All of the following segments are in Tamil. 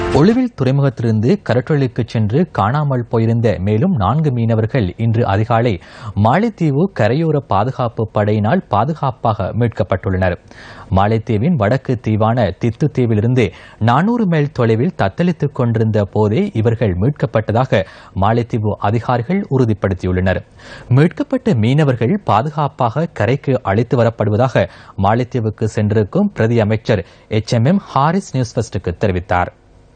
ஒளிவில் துறைமுகத்திலிருந்து கடற்றொழிலுக்கு சென்று காணாமல் போயிருந்த மேலும் நான்கு மீனவர்கள் இன்று அதிகாலை மாலைத்தீவு கரையோர பாதுகாப்பு படையினால் பாதுகாப்பாக மீட்கப்பட்டுள்ளனர் மாலைத்தீவின் வடக்கு தீவான தித்து தீவிலிருந்து நானூறு மைல் தொலைவில் தத்தளித்துக் கொண்டிருந்த போதே இவர்கள் மீட்கப்பட்டதாக மாலைத்தீவு அதிகாரிகள் உறுதிப்படுத்தியுள்ளனர் மீட்கப்பட்ட மீனவர்கள் பாதுகாப்பாக கரைக்கு அழைத்து வரப்படுவதாக மாலைத்தீவுக்கு சென்றிருக்கும் பிரதி அமைச்சர் H M M Harees news ஃபர்ஸ்டுக்கு தெரிவித்தார்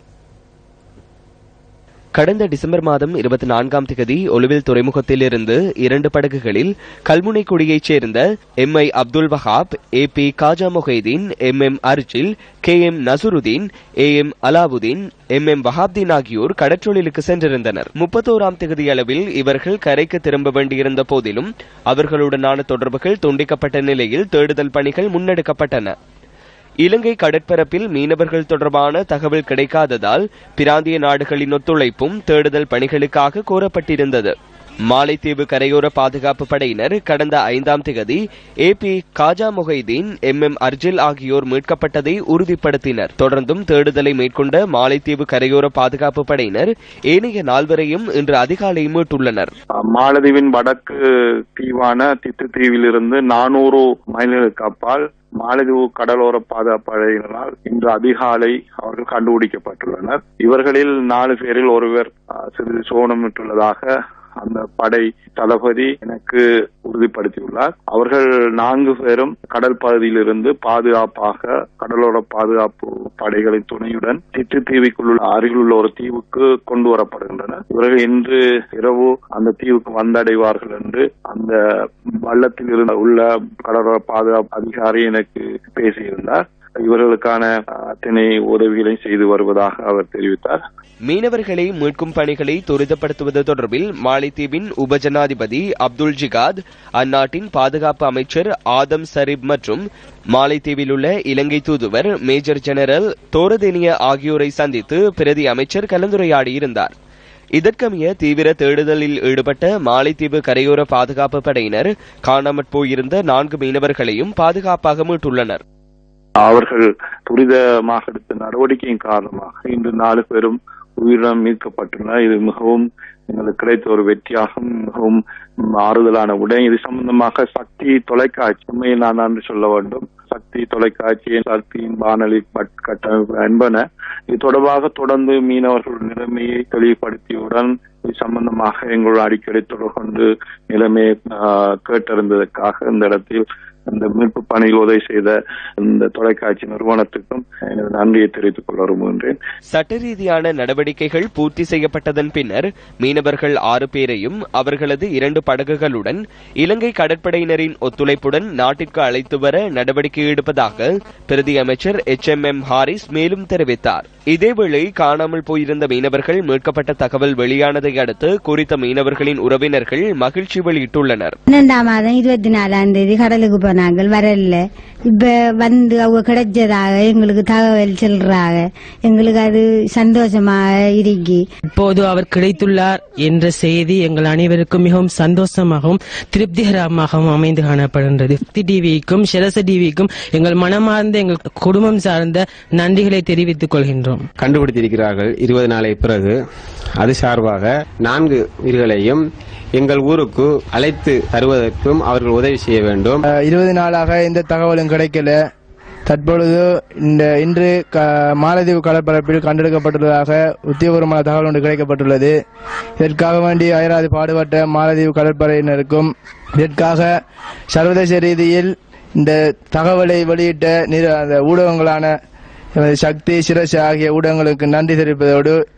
கடந்த டிசம்பர் மாதம் இருபத்தி நான்காம் திகதி ஒலுவில் துறைமுகத்திலிருந்து இரண்டு படகுகளில் கல்முனைக்குடியைச் சேர்ந்த M I Abdul Wahab A B Khaja Mohideen M M Arjil K M Nasurudeen A M Alavudeen M M Wahabdeen ஆகியோர் கடற்றொழிலுக்கு சென்றிருந்தனர் முப்பத்தோராம் திகதி அளவில் இவர்கள் கரைக்கு திரும்ப வேண்டியிருந்த போதிலும் அவர்களுடனான தொடர்புகள் துண்டிக்கப்பட்ட நிலையில் தேடுதல் பணிகள் முன்னெடுக்கப்பட்டன இலங்கை கடற்பரப்பில் மீனவர்கள் தொடர்பான தகவல் கிடைக்காததால் பிராந்திய நாடுகளின் ஒத்துழைப்பும் தேடுதல் பணிகளுக்காக கோரப்பட்டிருந்தது மாலைத்தீவு கரையோர பாதுகாப்பு படையினர் கடந்த ஐந்தாம் திகதி A B Khaja Mohideen M M Arjil ஆகியோர் மீட்கப்பட்டதை உறுதிப்படுத்தினர் தொடர்ந்தும் தேடுதலை மேற்கொண்ட மாலைத்தீவு கரையோர பாதுகாப்பு படையினர் ஏனைய நால்வரையும் இன்று அதிகாலை மீட்டுள்ளனர் மாலதீவின் வடக்கு தீவான தித்து தீவிலிருந்து நானூறு மைல்களுக்கு அப்பால் மாலதீவு கடலோர பாதுகாப்படையினரால் இன்று அதிகாலை அவர்கள் கண்டுபிடிக்கப்பட்டுள்ளனர் இவர்களில் நாலு பேரில் ஒருவர் சிறிது சோனமிட்டுள்ளதாக அந்த படை தளபதி எனக்கு உறுதிப்படுத்தியுள்ளார் அவர்கள் நான்கு பேரும் கடல் பகுதியிலிருந்து பாதுகாப்பாக கடலோர பாதுகாப்பு படைகளின் துணையுடன் சிற்று தீவுக்குள் அருகிலுள்ள ஒரு தீவுக்கு கொண்டு வரப்படுகின்றனர் இவர்கள் இன்று இரவு அந்த தீவுக்கு வந்தடைவார்கள் என்று அந்த வள்ளத்தில் இருந்த உள்ள கடலோர பாதுகாப்பு அதிகாரி எனக்கு பேசியிருந்தார் இவர்களுக்கான அத்தனை உதவிகளை செய்து வருவதாக அவர் தெரிவித்தார் மீனவர்களை மீட்கும் பணிகளை துரிதப்படுத்துவது தொடர்பில் மாலைத்தீவின் உபஜனாதிபதி அப்துல் ஜிகாத் அந்நாட்டின் பாதுகாப்பு அமைச்சர் ஆதம் சரிப் மற்றும் மாலைத்தீவில் உள்ள இலங்கை தூதுவர் மேஜர் ஜெனரல் தோரதேனிய ஆகியோரை சந்தித்து பிரதி அமைச்சர் கலந்துரையாடியிருந்தார் இதற்கமைய தீவிர தேடுதலில் ஈடுபட்ட மாலைத்தீவு கரையோர பாதுகாப்பு படையினர் காணாமற் போயிருந்த நான்கு மீனவர்களையும் பாதுகாப்பாக மீட்டுள்ளனர் அவர்கள் துரிதமாக எடுத்த நடவடிக்கையின் காரணமாக இன்று நாலு பேரும் உயிரினம் மீட்கப்பட்டுள்ளனர் இது மிகவும் எங்களுக்கு கிடைத்த ஒரு வெற்றியாகும் மிகவும் ஆறுதலான உடை இது சம்பந்தமாக சக்தி தொலைக்காட்சி உண்மையை நான் நன்றி சொல்ல வேண்டும் சக்தி தொலைக்காட்சி சக்தியின் வானொலி கட்டமைப்பு என்பன இது தொடர்பாக தொடர்ந்து மீனவர்கள் நிலைமையை தெளிவுபடுத்தியவுடன் இது சம்பந்தமாக எங்களுடன் அடிக்கடி தொடர்பு கொண்டு நிலைமையை கேட்டறிந்ததற்காக இந்த இடத்தில் இந்த மீட்பு பணியில் உதவி செய்த இந்த தொலைக்காட்சி நிறுவனத்துக்கும் எனது நன்றியை தெரிவித்துக் கொள்ள விரும்புகின்றேன் சட்ட ரீதியான நடவடிக்கைகள் பூர்த்தி செய்யப்பட்டதன் பின்னர் மீனவர்கள் ஆறு பேரையும் அவர்களது இரண்டு படகுகளுடன் இலங்கை கடற்படையினரின் ஒத்துழைப்புடன் நாட்டிற்கு அழைத்து வர நடவடிக்கை எடுப்பதாக பிரதி அமைச்சர் எச் எம் எம் ஹாரிஸ் மேலும் தெரிவித்தார் இதேவேளை காணாமல் போயிருந்த மீனவர்கள் மீட்கப்பட்ட தகவல் வெளியானதை அடுத்து குறித்த மீனவர்களின் உறவினர்கள் மகிழ்ச்சி வெளியிட்டுள்ளனர் பன்னெண்டாம் மாதம் இருபத்தி நாலாம் தேதி கடலுக்கு போனாங்க வரல இப்ப வந்து அவங்க கிடைச்சதாக எங்களுக்கு தகவல் சொல்றாங்க எங்களுக்கு அது சந்தோஷமாக இருக்கு இப்போது அவர் கிடைத்துள்ளார் என்ற செய்தி எங்கள் அனைவருக்கும் மிகவும் சந்தோஷமாகவும் திருப்திகரமாகவும் அமைந்து காணப்படுகின்றது டிவிக்கும் ஷெரச டிவிக்கும் எங்கள் மனமார்ந்த எங்கள் குடும்பம் சார்ந்த நன்றிகளை தெரிவித்துக் கொள்கின்றோம் கண்டுபிடித்திருக்கிறார்கள் இருபது நாளை பிறகு அது சார்பாக நான்கு உயிர்களையும் எங்கள் ஊருக்கு அழைத்து தருவதற்கும் அவர்கள் உதவி செய்ய வேண்டும் இருபது நாளாக எந்த தகவலும் கிடைக்கல தற்பொழுது இந்த இன்று மாலத்தீவு கடற்பரப்பில் கண்டெடுக்கப்பட்டுள்ளதாக உத்தியோகபூர்வமான தகவல் ஒன்று கிடைக்கப்பட்டுள்ளது இதற்காக வேண்டி அயராது பாடுபட்ட மாலத்தீவு கடற்படையினருக்கும் இதற்காக சர்வதேச ரீதியில் இந்த தகவலை வெளியிட்ட ஊடகங்களான சக்தி சிரசு ஆகிய ஊடகங்களுக்கு நன்றி தெரிவிப்பதோடு